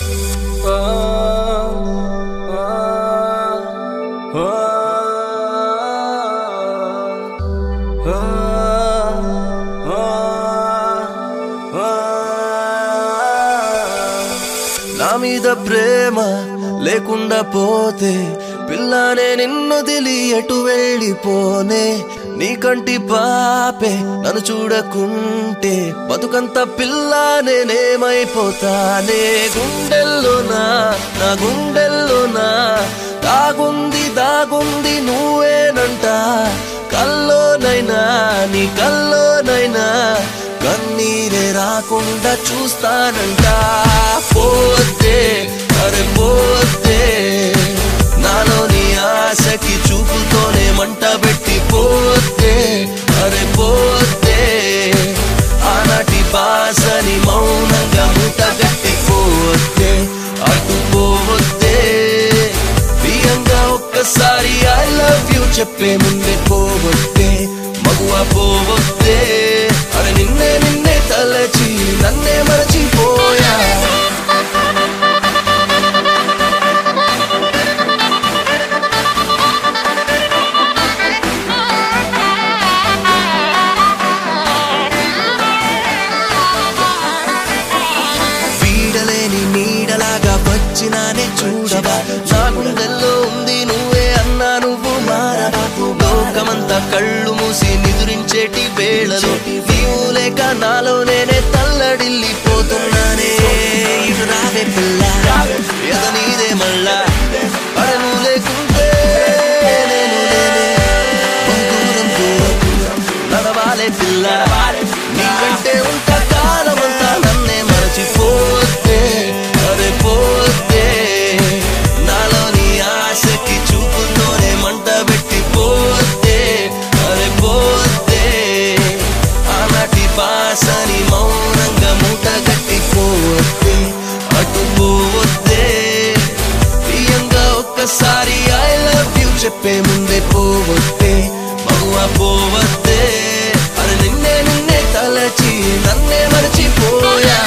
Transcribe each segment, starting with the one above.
నా మీద ప్రేమ లేకుండా పోతే పిల్లనే నిన్ను దిలి ఎటు వెళ్ళిపోనే నీ కంటి పాపే నన్ను చూడకుంటే బతుకంత పిల్ల నేనేమైపోతానే గుండెల్లోనా నా గుండెల్లోనా దాగుంది దాగుంది నువ్వేనంట కల్లోనైనా నీ కల్లోనైనా కన్నీరే రాకుండా చూస్తానంట పోతే అరే పోతే నాలోని ఆశకి చూపుతోనే మంట పెట్టి పోతే అరే పోతే ఆనాటి బాసని మౌనంగా మూట గట్టి పోతే అటు పోతే ప్రియంగా ఒక్కసారి ఐ లవ్ యూ చెప్పే ముందే పోవద్దే మగువ పోవద్దే అరే నిన్నే నిన్నే తలచి నన్నే మరచిపోయా వీడలేని నీడలాగా వచ్చినానే చూడవా నా గుండెల్లో ఉంది నువ్వే అన్నా నువ్వు మారవా లోకమంతా కళ్ళు మూసి నిదురించేటి వేళలో నీవు లేక నాలో నేనే తల్లడిల్లిపోతున్నానే ఇటు రావే పిల్ల ఎద నీదే మళ్ళా అరే నువ్వు లేకుంటే నేను లేనే దూరం దూరం నడవాలే పిల్ల నీకంటే ఉంటా కాలమంతా నన్నే మరచిపోతే అరే పోతే నాలోని ఆశకి చూపుతోనే మంట పెట్టి పోతే అరే పోతే ఆనాటి బాసని మౌనంగా మూట గట్టి పోతే అటు పోతే ప్రియంగా ఒక్కసారి ఐ లవ్ యూ చెప్పే ముందే పోవద్దే మగువ పోవద్దే అరే నిన్నే నిన్నే తలచి నన్నే మరచిపోయా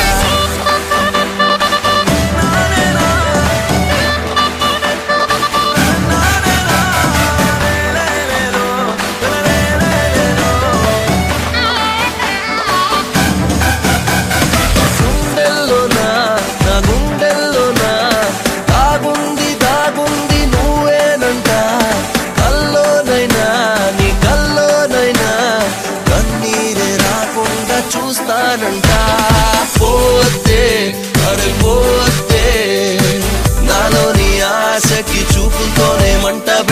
గుండెల్లోనా నా గుండెల్లోనా దాగుంది దాగుంది నువ్వేనంట కల్లోనైనా నీ కల్లోనైనా కన్నీరే రాకుండా చూస్తానంట పోతే అరే పోతే నాలోని ఆశకి చూపుతోనే మంట